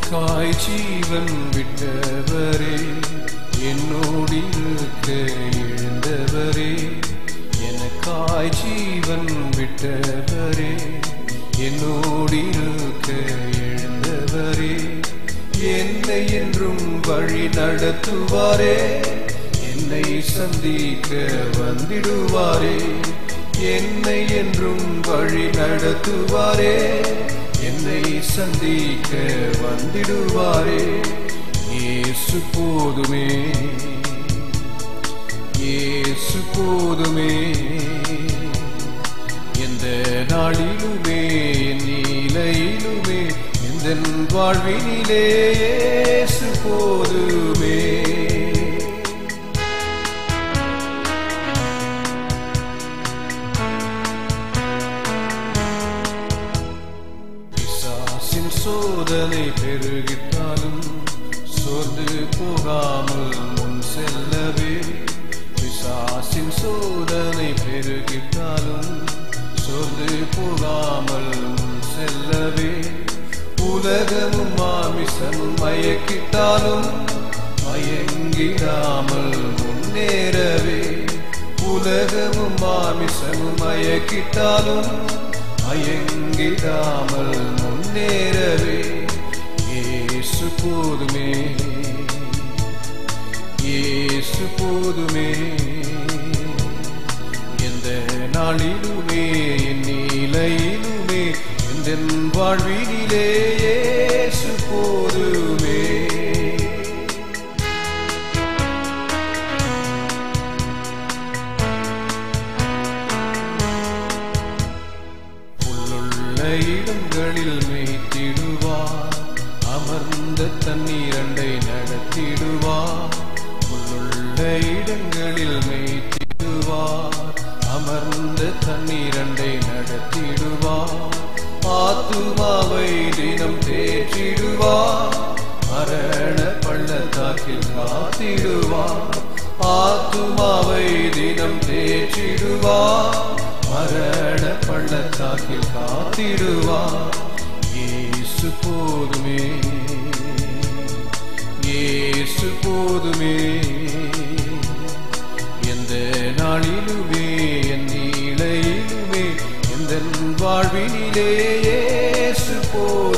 எனக்காய் ஜீவன் விட்டவரே என்னோடு இருக்க எழுந்தவரே எனக்காய் ஜீவன் விட்டவரே என்னோடு இருக்க எழுந்தவரே என்னை என்றும் வழி நடத்துவாரே என்னை சந்திக்க வந்திடுவாரே என்னை என்றும் வழி நடத்துவாரே என்னை சந்திக்க வந்திடுவாரே இயேசு போதுமே இயேசு போதுமே எந்த நாளிலுமே என் நிலையிலுமே எந்த வாழ்வினிலே இயேசு போதுமே பிசாசின் சோதனை பெருகிட்டாலும் சோர்ந்து போகாமல் முன் செல்லவே பிசாசின் சோதனை பெருகிட்டாலும் சோர்ந்து போகாமல் முன் செல்லவே உலகமும் மாமிசமும் மயக்கிட்டாலும் மயங்கிடாமல் முன்னேறவே உலகமும் மாமிசமும் மயக்கிட்டாலும் மயங்கிடாமல் முன்னேறவே இயேசு போதுமே இயேசு போதுமே எந்த நாளிலுமே என் நிலையிலுமே எந்த வாழ்வினிலே இயேசு போதுமே உள்ளுள்ள இடங்களில் மேய்த்திடுவார் அமர்ந்த தண்ணீரண்டை நடத்திடுவார் உள்ளுள்ள இடங்களில் மேய்த்திடுவார் அமர்ந்த தண்ணீரண்டை நடத்திடுவார் ஆத்துமாவை தினம் தேற்றிடுவார் மரண பள்ளத்தாக்கில் காத்திடுவார் ஆத்துமாவை தினம் தேற்றிடுவார் மரண பள்ளத்தாக்கில் காத்திடுவார் இயேசு போதுமே இயேசு போதுமே எந்த நாளிலுமே என் நிலையிலுமே எந்த வாழ்வினிலே இயேசு போதுமே